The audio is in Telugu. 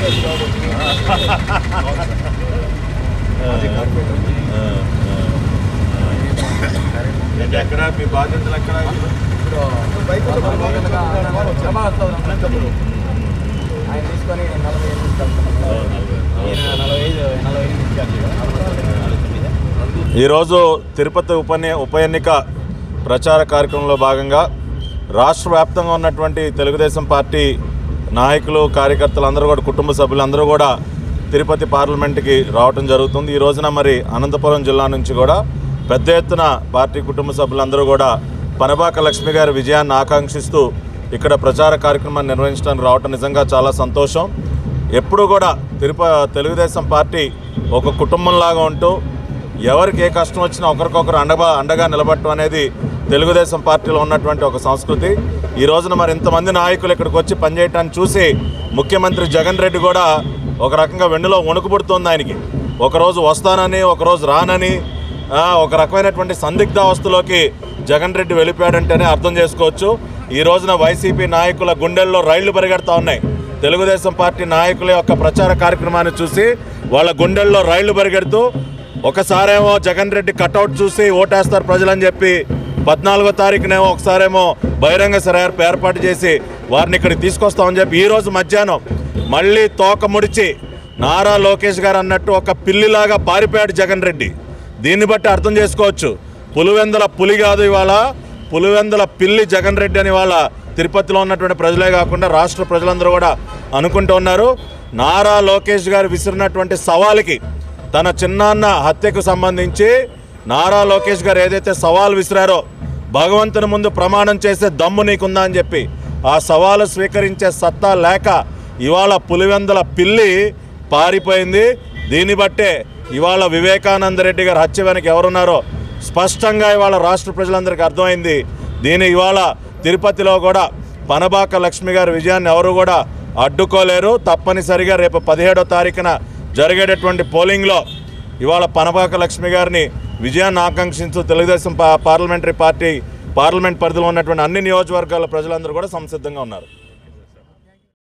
ఏంటి ఎక్కడ మీ బాధ్యతలు ఎక్కడ ఆయన తీసుకొని నలభై ఎనిమిది కలుపుతున్నాం. ఈయన నలభై ఐదు నలభై ఎనిమిది ఇన్ఛార్జి నలభై తొమ్మిది ఈరోజు తిరుపతి ఉప ఉప ఎన్నిక ప్రచార కార్యక్రమంలో భాగంగా రాష్ట్ర వ్యాప్తంగా ఉన్నటువంటి తెలుగుదేశం పార్టీ నాయకులు కార్యకర్తలు అందరూ కూడా కుటుంబ సభ్యులందరూ కూడా తిరుపతి పార్లమెంట్కి రావటం జరుగుతుంది ఈ రోజున మరి అనంతపురం జిల్లా నుంచి కూడా పెద్ద ఎత్తున పార్టీ కుటుంబ సభ్యులందరూ కూడా పనబాక లక్ష్మి గారి విజయాన్ని ఆకాంక్షిస్తూ ఇక్కడ ప్రచార కార్యక్రమాన్ని నిర్వహించడానికి రావటం నిజంగా చాలా సంతోషం ఎప్పుడు కూడా తిరుప తెలుగుదేశం పార్టీ ఒక కుటుంబంలాగా ఉంటూ ఎవరికి ఏ కష్టం వచ్చినా ఒకరికొకరు అండగా అండగా నిలబడటం అనేది తెలుగుదేశం పార్టీలో ఉన్నటువంటి ఒక సంస్కృతి ఈ రోజున మరి ఇంతమంది నాయకులు ఇక్కడికి వచ్చి పనిచేయటాన్ని చూసి ముఖ్యమంత్రి జగన్ రెడ్డి కూడా ఒక రకంగా వెన్నులో వణుకుపుడుతోంది ఆయనకి ఒకరోజు వస్తానని ఒకరోజు రానని ఆ, ఒక రకమైనటువంటి సందిగ్ధావస్థలోకి జగన్ రెడ్డి వెళ్ళిపోయాడంటేనే అర్థం చేసుకోవచ్చు ఈ రోజున వైసీపీ నాయకుల గుండెల్లో రైళ్లు పరిగెడతా ఉన్నాయి తెలుగుదేశం పార్టీ నాయకుల యొక్క ప్రచార కార్యక్రమాన్ని చూసి వాళ్ళ గుండెల్లో రైళ్లు పరిగెడుతూ ఒకసారేమో జగన్ రెడ్డి కటౌట్ చూసి ఓటేస్తారు ప్రజలని చెప్పి పద్నాలుగో తారీఖునేమో ఒకసారేమో బహిరంగ సరార్పు ఏర్పాటు చేసి వారిని ఇక్కడికి తీసుకొస్తామని చెప్పి ఈ రోజు మధ్యాహ్నం మళ్ళీ తోక ముడిచి నారా లోకేష్ గారు అన్నట్టు ఒక పిల్లిలాగా పారిపోయాడు జగన్ రెడ్డి దీన్ని బట్టి అర్థం చేసుకోవచ్చు పులివెందుల పులి కాదు ఇవాళ పులివెందుల పిల్లి జగన్ రెడ్డి అని వాళ్ళ తిరుపతిలో ఉన్నటువంటి ప్రజలే కాకుండా రాష్ట్ర ప్రజలందరూ కూడా అనుకుంటూ ఉన్నారు నారా లోకేష్ గారు విసిరినటువంటి సవాలుకి తన చిన్నాన్న హత్యకు సంబంధించి నారా లోకేష్ గారు ఏదైతే సవాల్ విసిరారో భగవంతుని ముందు ప్రమాణం చేసే దమ్ము నీకుందా అని చెప్పి ఆ సవాలు స్వీకరించే సత్తా లేక ఇవాళ పులివెందుల పిల్లి పారిపోయింది దీన్ని బట్టే ఇవాళ వివేకానంద రెడ్డి గారు హత్య వెనక ఎవరున్నారో స్పష్టంగా ఇవాళ రాష్ట్ర ప్రజలందరికీ అర్థమైంది దీని ఇవాళ తిరుపతిలో కూడా పనబాక లక్ష్మి గారి విజయాన్ని ఎవరు కూడా అడ్డుకోలేరు తప్పనిసరిగా రేపు పదిహేడో తారీఖున జరిగేటటువంటి పోలింగ్లో ఇవాళ పనబాక లక్ష్మి గారిని విజయాన్ని ఆకాంక్షించు తెలుగుదేశం పా- పార్లమెంటరీ పార్టీ పార్లమెంట్ పరిధిలో ఉన్నటువంటి అన్ని నియోజకవర్గాల ప్రజలందరూ కూడా సంసిద్ధంగా ఉన్నారు